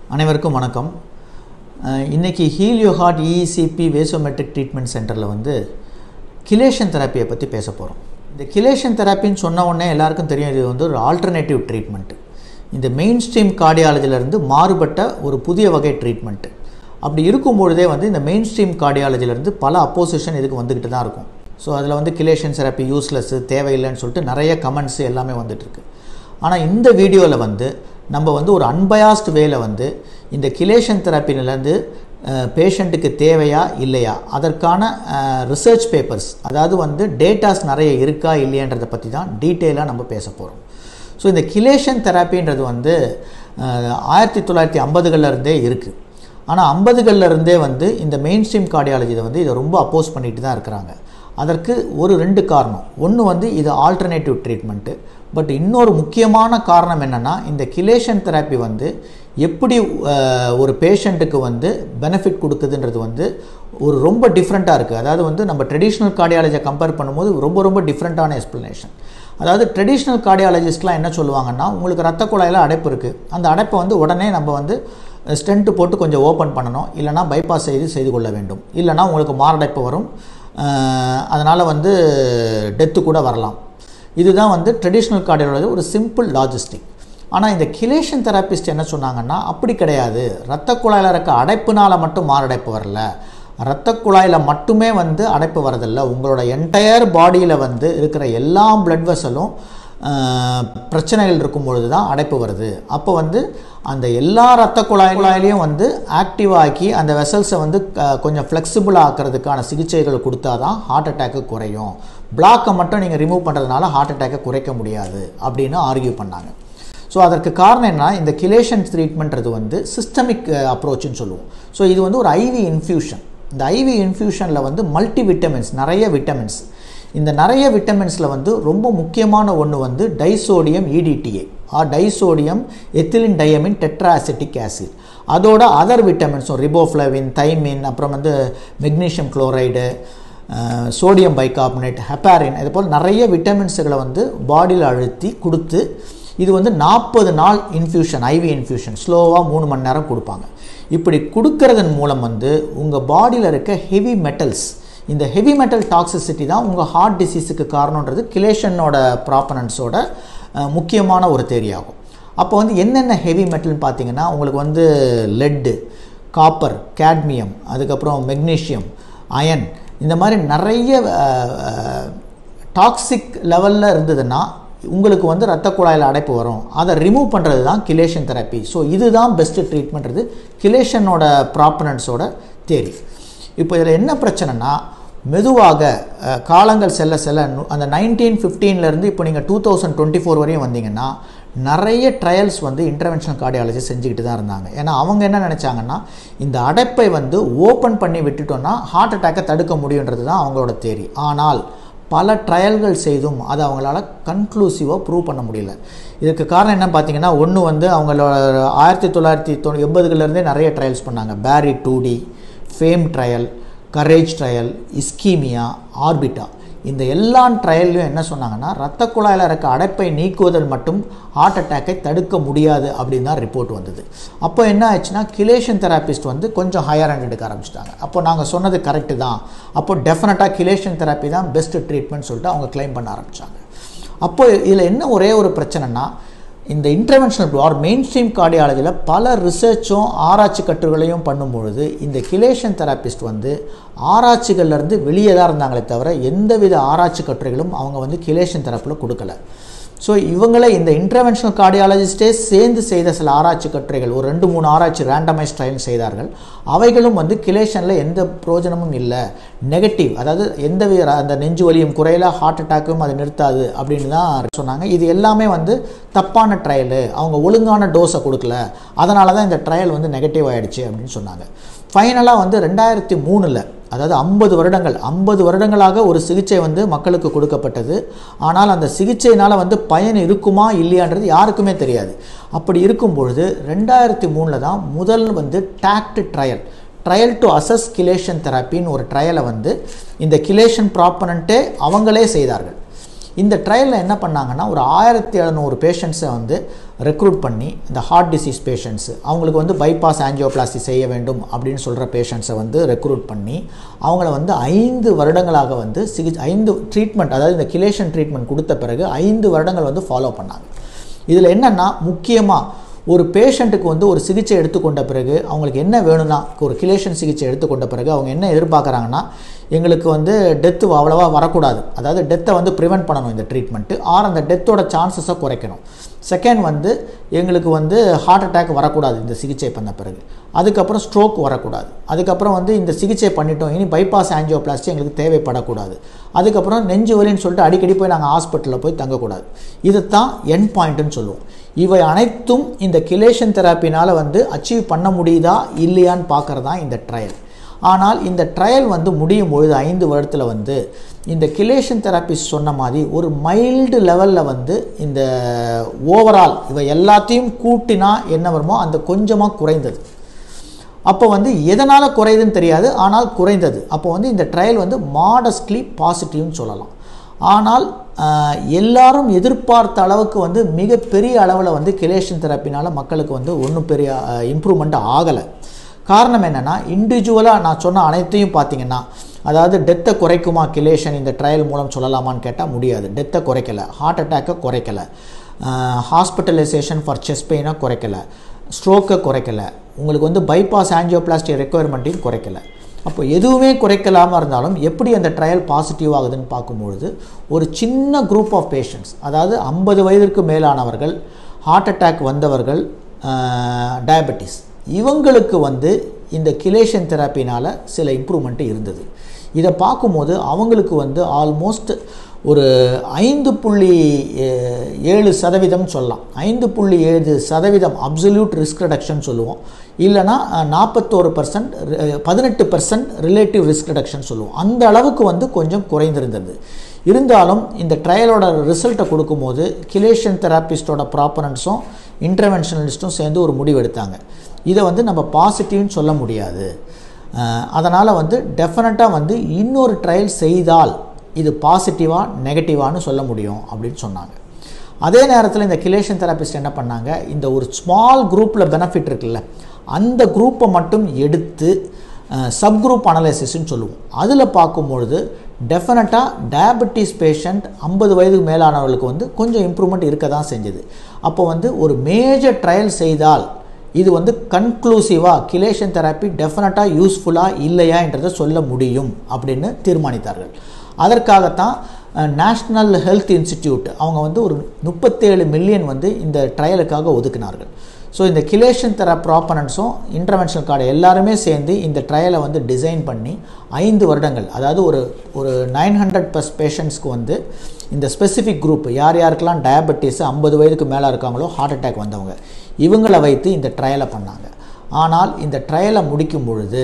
அனைவருக்கும் வணக்கம் அஹ், இன்னைக்கு Helio heart EECP vasometric treatment சென்டரில் வந்து கிலேஷன் தெரப்பியை பற்றி பேச போகிறோம் இந்த கிலேஷன் தெரப்பின்னு சொன்ன உடனே எல்லாருக்கும் தெரியும் இது வந்து ஒரு ஆல்டர்னேட்டிவ் ட்ரீட்மெண்ட்டு இந்த மெயின் ஸ்ட்ரீம் கார்டியாலஜிலேருந்து மாறுபட்ட ஒரு புதிய வகை ட்ரீட்மெண்ட்டு அப்படி இருக்கும் பொழுதே வந்து இந்த மெயின் ஸ்ட்ரீம் கார்டியாலஜிலேருந்து பல அப்போசிஷன் இதுக்கு வந்துக்கிட்டு தான் இருக்கும் ஸோ அதில் வந்து கிலேஷன் தெரப்பி யூஸ்லெஸ்ஸு தேவையில்லைன்னு சொல்லிட்டு நிறைய கமெண்ட்ஸ் எல்லாமே வந்துட்டுருக்கு ஆனால் இந்த வீடியோவில் வந்து நம்ம வந்து ஒரு அன்பயாஸ்ட் வேல வந்து இந்த கிலேஷன் தெரப்பினிலேருந்து பேஷண்ட்டுக்கு தேவையா இல்லையா அதற்கான ரிசர்ச் பேப்பர்ஸ் அதாவது வந்து டேட்டாஸ் நிறைய இருக்கா இல்லையான்றதை பற்றி தான் டீட்டெயிலாக நம்ம பேச போகிறோம் ஸோ இந்த கிலேஷன் தெரப்பின்றது வந்து அஹ், ஆயிரத்தி தொள்ளாயிரத்தி ஐம்பதுகளில் இருந்தே இருக்குது ஆனால் ஐம்பதுகளில் இருந்தே வந்து இந்த மெயின் ஸ்ட்ரீம் கார்டியாலஜியில் வந்து இதை ரொம்ப அப்போஸ் பண்ணிட்டு தான் இருக்கிறாங்க அதற்கு ஒரு ரெண்டு காரணம் ஒன்று வந்து இது ஆல்டர்னேட்டிவ் ட்ரீட்மெண்ட்டு பட் இன்னொரு முக்கியமான காரணம் என்னென்னா இந்த கிலேஷன் தெரப்பி வந்து எப்படி அஹ், ஒரு பேஷண்ட்டுக்கு வந்து பெனிஃபிட் கொடுக்குதுன்றது வந்து ஒரு ரொம்ப டிஃப்ரெண்ட்டாக இருக்குது அதாவது வந்து நம்ம ட்ரெடிஷ்னல் கார்டியாலஜியை கம்பேர் பண்ணும்போது ரொம்ப ரொம்ப டிஃப்ரெண்ட்டான எக்ஸ்ப்ளனேஷன் அதாவது ட்ரெடிஷ்னல் கார்டியாலஜிஸ்ட்லாம் என்ன சொல்லுவாங்கன்னா உங்களுக்கு ரத்த குழாயில் அடைப்பு இருக்குது அந்த அடைப்பை வந்து உடனே நம்ம வந்து ஸ்டென்ட்டு போட்டு கொஞ்சம் ஓப்பன் பண்ணணும் இல்லைனா பைபாஸ் செய்து செய்து கொள்ள வேண்டும் இல்லைனா உங்களுக்கு மாரடைப்பு வரும் அதனால் வந்து டெத்து கூட வரலாம் இதுதான் வந்து ட்ரெடிஷ்னல் கார்டியாலஜி ஒரு சிம்பிள் லாஜிஸ்டிக் ஆனால் இந்த கிலேஷன் தெரபிஸ்ட் என்ன சொன்னாங்கன்னா அப்படி கிடையாது இரத்த குழாயில் இருக்க அடைப்புனால் மட்டும் மாரடைப்பு வரல இரத்த குழாயில் மட்டுமே வந்து அடைப்பு வரதில்லை உங்களோட என்டையர் பாடியில் வந்து இருக்கிற எல்லா பிளட் வெசலும் பிரச்சனைகள் இருக்கும் பொழுது தான் அடைப்பு வருது அப்போ வந்து அந்த எல்லா ரத்த குழாய் குழாயிலையும் வந்து ஆக்டிவ் ஆக்கி அந்த வெசல்ஸை வந்து அஹ், கொஞ்சம் ஃப்ளெக்சிபிள் ஆக்கிறதுக்கான சிகிச்சைகள் கொடுத்தா தான் ஹார்ட் அட்டாக்கு குறையும் பிளாக்கை மட்டும் நீங்கள் ரிமூவ் பண்ணுறதுனால ஹார்ட் அட்டாக்கை குறைக்க முடியாது அப்படின்னு ஆர்கியூ பண்ணாங்க ஸோ அதற்கு காரணம் என்ன இந்த கிலேஷன் ட்ரீட்மெண்ட்றது வந்து சிஸ்டமிக் அப்ரோச்சுன்னு சொல்லுவோம் ஸோ இது வந்து ஒரு ஐவி இன்ஃப்யூஷன் இந்த ஐவி இன்ஃப்யூஷனில் வந்து மல்டி விட்டமின்ஸ் நிறைய விட்டமின்ஸ் இந்த நிறைய விட்டமின்ஸில் வந்து ரொம்ப முக்கியமான ஒன்று வந்து disodium EDTA or disodium ethylene diamine tetraacetic acid அதோட அதர் விட்டமின்ஸும் ரிபோஃப்ளவின் தைமின் அப்புறம் வந்து magnesium chloride sodium bicarbonate heparin இது போல் நிறைய விட்டமின்ஸுகளை வந்து பாடியில் அழுத்தி கொடுத்து இது வந்து நாற்பது நாள் இன்ஃப்யூஷன் ஐவி இன்ஃப்யூஷன் ஸ்லோவாக மூணு மணி நேரம் கொடுப்பாங்க இப்படி கொடுக்கறதன் மூலம் வந்து உங்கள் பாடியில் இருக்க ஹெவி மெட்டல்ஸ் இந்த ஹெவி மெட்டல் டாக்ஸிசிட்டி தான் உங்கள் ஹார்ட் டிசீஸுக்கு காரணன்றது கிலேஷனோட ப்ராப்பனன்ஸோட முக்கியமான ஒரு தேரி ஆகும் அப்போ வந்து என்னென்ன ஹெவி மெட்டல்னு பார்த்தீங்கன்னா உங்களுக்கு வந்து லெட்டு காப்பர் கேட்மியம் அதுக்கப்புறம் மெக்னீஷியம் அயன் இந்த மாதிரி நிறைய டாக்ஸிக் லெவலில் இருந்ததுன்னா உங்களுக்கு வந்து ரத்த குழாயில் அடைப்பு வரும் அதை ரிமூவ் பண்ணுறது தான் கிலேஷன் தெரப்பி ஸோ இதுதான் பெஸ்ட்டு ட்ரீட்மெண்ட்றது கிலேஷனோட ப்ராப்பனன்ஸோட தேரி இப்போ இதில் என்ன பிரச்சனைனா மெதுவாக அஹ், காலங்கள் செல்ல செல்ல நு- அந்த நைன்டீன் ஃபிஃப்டீன்லேருந்து இப்போ நீங்கள் டூ தௌசண்ட் டுவெண்ட்டி ஃபோர் வரையும் வந்தீங்கன்னா நிறைய ட்ரையல்ஸ் வந்து இன்டர்வென்ஷனல் கார்டியாலஜி செஞ்சுக்கிட்டு தான் இருந்தாங்க ஏன்னா அவங்க என்ன நினச்சாங்கன்னா இந்த அடைப்பை வந்து ஓப்பன் பண்ணி விட்டுட்டோன்னா ஹார்ட் அட்டாக்கை தடுக்க முடியுன்றது தான் அவங்களோட தேரி ஆனால் பல ட்ரையல்கள் செய்தும் அதை அவங்களால கன்க்ளூசிவாக ப்ரூவ் பண்ண முடியல இதுக்கு காரணம் என்ன பார்த்தீங்கன்னா ஒன்று வந்து அவங்களோட ஆயிரத்தி தொள்ளாயிரத்தி தொ எண்பதுகளிருந்தே நிறைய ட்ரையல்ஸ் பண்ணாங்க பேரி டூ டி FAME trial COURAGE trial ISCHEMIA ORBITA இந்த எல்லா ட்ரையல்லையும் என்ன சொன்னாங்கன்னா ரத்த குழாயில் இருக்க அடைப்பை நீக்குவதில் மட்டும் ஹார்ட் அட்டாக்கை தடுக்க முடியாது அப்படின்னு தான் ரிப்போர்ட் வந்தது அப்போ என்ன ஆச்சுன்னா கிலேஷன் தெராபிஸ்ட் வந்து கொஞ்சம் ஹையர் ஹேண்ட் எடுக்க ஆரம்பிச்சிட்டாங்க அப்போ நாங்கள் சொன்னது கரெக்டு தான் அப்போ டெஃபினட்டாக கிலேஷன் தெராப்பி தான் பெஸ்ட் ட்ரீட்மெண்ட் சொல்லிட்டு அவங்க க்ளைம் பண்ண ஆரம்பித்தாங்க அப்போ இதில் என்ன ஒரே ஒரு பிரச்சனைனா இந்த இன்டர்வென்ஷனல் ஆர் மெயின் ஸ்ட்ரீம் கார்டியாலஜியில் பல ரிசர்ச்சும் ஆராய்ச்சி கட்டுரைகளையும் பண்ணும்பொழுது இந்த கிலேஷன் தெராபிஸ்ட் வந்து ஆராய்ச்சிகள்லேருந்து வெளியே தான் இருந்தாங்களே தவிர எந்தவித ஆராய்ச்சி கட்டுரைகளும் அவங்க வந்து கிலேஷன் தெரப்பில் கொடுக்கல ஸோ இவங்களே இந்த இன்டர்வென்ஷனல் கார்டியாலஜிஸ்டே சேர்ந்து செய்த சில ஆராய்ச்சி கட்டுரைகள் ஒரு ரெண்டு மூணு ஆராய்ச்சி ரேண்டமைஸ் ட்ரையல் செய்தார்கள் அவைகளும் வந்து கிலேஷனில் எந்த பிரயோஜனமும் இல்லை நெகட்டிவ் அதாவது எந்த வித அந்த நெஞ்சு வலியும் குறையில ஹார்ட் அட்டாக்கும் அது நிறுத்தாது அப்படின்னு தான் சொன்னாங்க இது எல்லாமே வந்து தப்பான ட்ரையலு அவங்க ஒழுங்கான டோஸை கொடுக்கல அதனால தான் இந்த ட்ரையல் வந்து நெகட்டிவ் ஆயிடுச்சு அப்படின்னு சொன்னாங்க ஃபைனலாக வந்து ரெண்டாயிரத்தி மூணில் அதாவது ஐம்பது வருடங்கள் ஐம்பது வருடங்களாக ஒரு சிகிச்சை வந்து மக்களுக்கு கொடுக்கப்பட்டது ஆனால் அந்த சிகிச்சையினால் வந்து பயன் இருக்குமா இல்லையான்றது யாருக்குமே தெரியாது அப்படி இருக்கும் பொழுது ரெண்டாயிரத்தி மூணில் தான் முதல் வந்து TACT trial trial to assess chelation தெரப்பின்னு ஒரு ட்ரையலை வந்து இந்த கிலேஷன் ப்ராப்பனண்ட்டே அவங்களே செய்தார்கள் இந்த ட்ரையலில் என்ன பண்ணாங்கன்னா ஒரு ஆயிரத்தி எழுநூறு பேஷண்ட்ஸை வந்து ரெக்ரூட் பண்ணி இந்த ஹார்ட் டிசீஸ் பேஷண்ட்ஸு அவங்களுக்கு வந்து பைபாஸ் ஆஞ்சியோபிளாஸ்டி செய்ய வேண்டும் அப்படின்னு சொல்கிற பேஷண்ட்ஸை வந்து ரெக்ரூட் பண்ணி அவங்கள வந்து ஐந்து வருடங்களாக வந்து சிகிச்சை ஐந்து ட்ரீட்மெண்ட் அதாவது இந்த கிலேஷன் ட்ரீட்மெண்ட் கொடுத்த பிறகு ஐந்து வருடங்கள் வந்து ஃபாலோ பண்ணாங்க இதில் என்னென்னா முக்கியமாக ஒரு பேஷண்ட்டுக்கு வந்து ஒரு சிகிச்சை எடுத்துக்கொண்ட பிறகு அவங்களுக்கு என்ன வேணும்னா ஒரு கிலேஷன் சிகிச்சை எடுத்துக்கொண்ட பிறகு அவங்க என்ன எதிர்பார்க்குறாங்கன்னா எங்களுக்கு வந்து டெத்து அவ்வளோவா வரக்கூடாது அதாவது டெத்தை வந்து ப்ரிவெண்ட் பண்ணணும் இந்த ட்ரீட்மெண்ட்டு ஆர் அந்த டெத்தோட சான்சஸை குறைக்கணும் செகண்ட் வந்து எங்களுக்கு வந்து ஹார்ட் அட்டாக் வரக்கூடாது இந்த சிகிச்சை பண்ண பிறகு அதுக்கப்புறம் ஸ்ட்ரோக் வரக்கூடாது அதுக்கப்புறம் வந்து இந்த சிகிச்சை பண்ணிட்டோம் இனி பைபாஸ் ஆஞ்சியோபிளாஸ்டி எங்களுக்கு தேவைப்படக்கூடாது அதுக்கப்புறம் நெஞ்சு வலின்னு சொல்லிட்டு அடிக்கடி போய் நாங்கள் ஹாஸ்பிட்டலில் போய் தங்கக்கூடாது இது தான் என் பாயிண்ட்டுன்னு சொல்லுவோம் இவை அனைத்தும் இந்த கிலேஷன் தெராப்பினால் வந்து அச்சீவ் பண்ண முடியுதா இல்லையான்னு பார்க்குறது தான் இந்த ட்ரையல் ஆனால் இந்த ட்ரையல் வந்து முடியும் பொழுது ஐந்து வருடத்தில் வந்து இந்த கிலேஷன் தெராபிஸ்ட் சொன்ன மாதிரி ஒரு மைல்டு லெவலில் வந்து இந்த ஓவரால் இவை எல்லாத்தையும் கூட்டினா என்ன வருமோ அந்த கொஞ்சமாக குறைந்தது அப்போ வந்து எதனால் குறையுதுன்னு தெரியாது ஆனால் குறைந்தது அப்போ வந்து இந்த ட்ரையல் வந்து மாடஸ்ட்லி பாசிட்டிவ்னு சொல்லலாம் ஆனால் ஆஹ், எல்லாரும் எதிர்பார்த்த அளவுக்கு வந்து மிகப்பெரிய அளவில் வந்து கிலேஷன் தெரப்பினால் மக்களுக்கு வந்து ஒன்றும் பெரிய இம்ப்ரூவ்மெண்ட் ஆகலை காரணம் என்னென்னா இண்டிவிஜுவலாக நான் சொன்ன அனைத்தையும் பார்த்தீங்கன்னா அதாவது டெத்தை குறைக்குமா கிலேஷன் இந்த ட்ரையல் மூலம் சொல்லலாமான்னு கேட்டால் முடியாது டெத்தை குறைக்கலை ஹார்ட் அட்டாக்கை குறைக்கலை ஹாஸ்பிட்டலைசேஷன் ஃபார் செஸ்ட் பெயினை குறைக்கலை ஸ்ட்ரோக்கை குறைக்கலை உங்களுக்கு வந்து பைபாஸ் ஆஞ்சியோபிளாஸ்டி ரெக்குயர்மெண்ட்டையும் குறைக்கலை அப்போ எதுவுமே குறைக்கலாமல் இருந்தாலும் எப்படி அந்த ட்ரையல் பாசிட்டிவ் ஆகுதுன்னு பார்க்கும்பொழுது ஒரு சின்ன குரூப் ஆஃப் பேஷண்ட்ஸ் அதாவது ஐம்பது வயதிற்கு மேலானவர்கள் ஹார்ட் அட்டாக் வந்தவர்கள் டயபெட்டிஸ் இவங்களுக்கு வந்து இந்த கிலேஷன் தெராப்பினால் சில இம்ப்ரூவ்மெண்ட் இருந்தது இதை பார்க்கும்போது அவங்களுக்கு வந்து ஆல்மோஸ்ட் ஒரு ஐந்து புள்ளி அஹ், ஏழு சதவீதம் சொல்லலாம் ஐந்து புள்ளி ஏழு சதவீதம் அப்சல்யூட் ரிஸ்க் ரிடக்ஷன் சொல்லுவோம் இல்லைனா நாற்பத்தோரு பர்சன்ட் பதினெட்டு பர்சன்ட் ரிலேட்டிவ் ரிஸ்க் ரிடக்ஷன் சொல்லுவோம் அந்த அளவுக்கு வந்து கொஞ்சம் குறைந்திருந்தது இருந்தாலும் இந்த ட்ரையலோட ரிசல்ட்டை கொடுக்கும்போது கிலேஷன் தெராபிஸ்டோட ப்ராப்பரன்ஸும் இன்டர்வென்ஷனலிஸ்ட்டும் சேர்ந்து ஒரு முடிவு எடுத்தாங்க இதை வந்து நம்ம பாசிட்டிவ்னு சொல்ல முடியாது அதனால் வந்து டெஃபினட்டாக வந்து இன்னொரு ட்ரையல் செய்தால் இது பாசிட்டிவாக நெகட்டிவான்னு சொல்ல முடியும் அப்படின்னு சொன்னாங்க அதே நேரத்தில் இந்த கிலேஷன் தெராபிஸ்ட் என்ன பண்ணாங்க இந்த ஒரு ஸ்மால் குரூப்பில் பெனிஃபிட் இருக்குல்ல அந்த குரூப்பை மட்டும் எடுத்து சப் குரூப் அனலைசிஸ்ன்னு சொல்லுவோம் அதில் பார்க்கும்பொழுது டெஃபினட்டாக டயபெட்டிஸ் பேஷண்ட் ஐம்பது வயதுக்கு மேலானவர்களுக்கு வந்து கொஞ்சம் இம்ப்ரூவ்மெண்ட் இருக்க தான் செஞ்சது அப்போ வந்து ஒரு மேஜர் ட்ரையல் செய்தால் இது வந்து கன்க்ளூசிவாக கிலேஷன் தெராப்பி டெஃபினட்டாக யூஸ்ஃபுல்லாக இல்லையா என்றதை சொல்ல முடியும் அப்படின்னு தீர்மானித்தார்கள் அதற்காகத்தான் நேஷ்னல் ஹெல்த் இன்ஸ்டிடியூட் அவங்க வந்து ஒரு முப்பத்தேழு மில்லியன் வந்து இந்த ட்ரையலுக்காக ஒதுக்கினார்கள் ஸோ இந்த கிலேஷன் தெரா ப்ராப்பனன்ஸும் இன்டர்வென்ஷனல் கார்டு எல்லாருமே சேர்ந்து இந்த ட்ரையலை வந்து டிசைன் பண்ணி ஐந்து வருடங்கள் அதாவது ஒரு ஒரு நைன் ஹண்ட்ரட் ப்ளஸ் பேஷண்ட்ஸ்க்கு வந்து இந்த ஸ்பெசிஃபிக் குரூப் யார் யாருக்கெல்லாம் டயபெட்டிஸ் ஐம்பது வயதுக்கு மேலே இருக்காங்களோ ஹார்ட் அட்டாக் வந்தவங்க இவங்களை வைத்து இந்த ட்ரையலை பண்ணாங்க ஆனால் இந்த ட்ரையலை முடிக்கும் பொழுது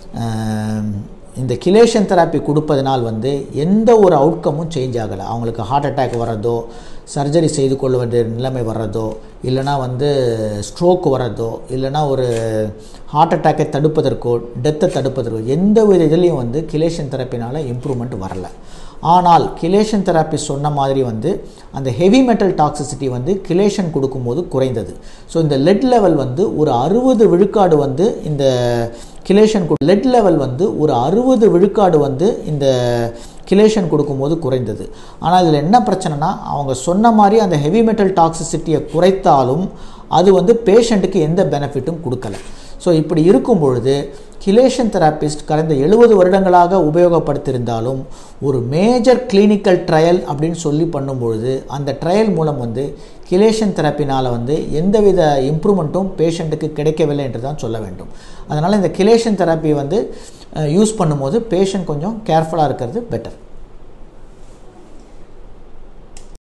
ஆம், இந்த கிலேஷன் தெராப்பி கொடுப்பதனால் வந்து எந்த ஒரு அவுட்கமும் சேஞ்ச் ஆகலை அவங்களுக்கு ஹார்ட் அட்டாக் வர்றதோ சர்ஜரி செய்து கொள்ள வேண்டிய நிலைமை வர்றதோ இல்லைனா வந்து ஸ்ட்ரோக் வர்றதோ இல்லைனா ஒரு ஹார்ட் அட்டாக்கை தடுப்பதற்கோ டெத்தை தடுப்பதற்கோ எந்த ஒரு இதுலேயும் வந்து கிலேஷன் தெரப்பினால் இம்ப்ரூவ்மெண்ட் வரல ஆனால் கிலேஷன் தெராப்பி சொன்ன மாதிரி வந்து அந்த ஹெவி மெட்டல் டாக்ஸிசிட்டி வந்து கிலேஷன் கொடுக்கும்போது குறைந்தது ஸோ இந்த லெட் லெவல் வந்து ஒரு அறுபது விழுக்காடு வந்து இந்த கிலேஷன் லெட் லெவல் வந்து ஒரு அறுபது விழுக்காடு வந்து இந்த கிலேஷன் கொடுக்கும்போது குறைந்தது ஆனால் இதில் என்ன பிரச்சனைனா அவங்க சொன்ன மாதிரி அந்த ஹெவி மெட்டல் டாக்ஸிசிட்டியை குறைத்தாலும் அது வந்து பேஷண்ட்டுக்கு எந்த பெனிஃபிட்டும் கொடுக்கல ஸோ இப்படி இருக்கும் பொழுது கிலேஷன் தெராபிஸ்ட் கடந்த எழுபது வருடங்களாக உபயோகப்படுத்தியிருந்தாலும் ஒரு மேஜர் கிளினிக்கல் ட்ரையல் அப்படின்னு சொல்லி பண்ணும்பொழுது அந்த ட்ரையல் மூலம் வந்து கிலேஷன் தெரப்பினால் வந்து எந்தவித இம்ப்ரூவ்மெண்ட்டும் பேஷண்ட்டுக்கு கிடைக்கவில்லை என்று தான் சொல்ல வேண்டும் அதனால் இந்த கிலேஷன் தெரப்பி வந்து யூஸ் பண்ணும்போது பேஷண்ட் கொஞ்சம் கேர்ஃபுல்லாக இருக்கிறது பெட்டர்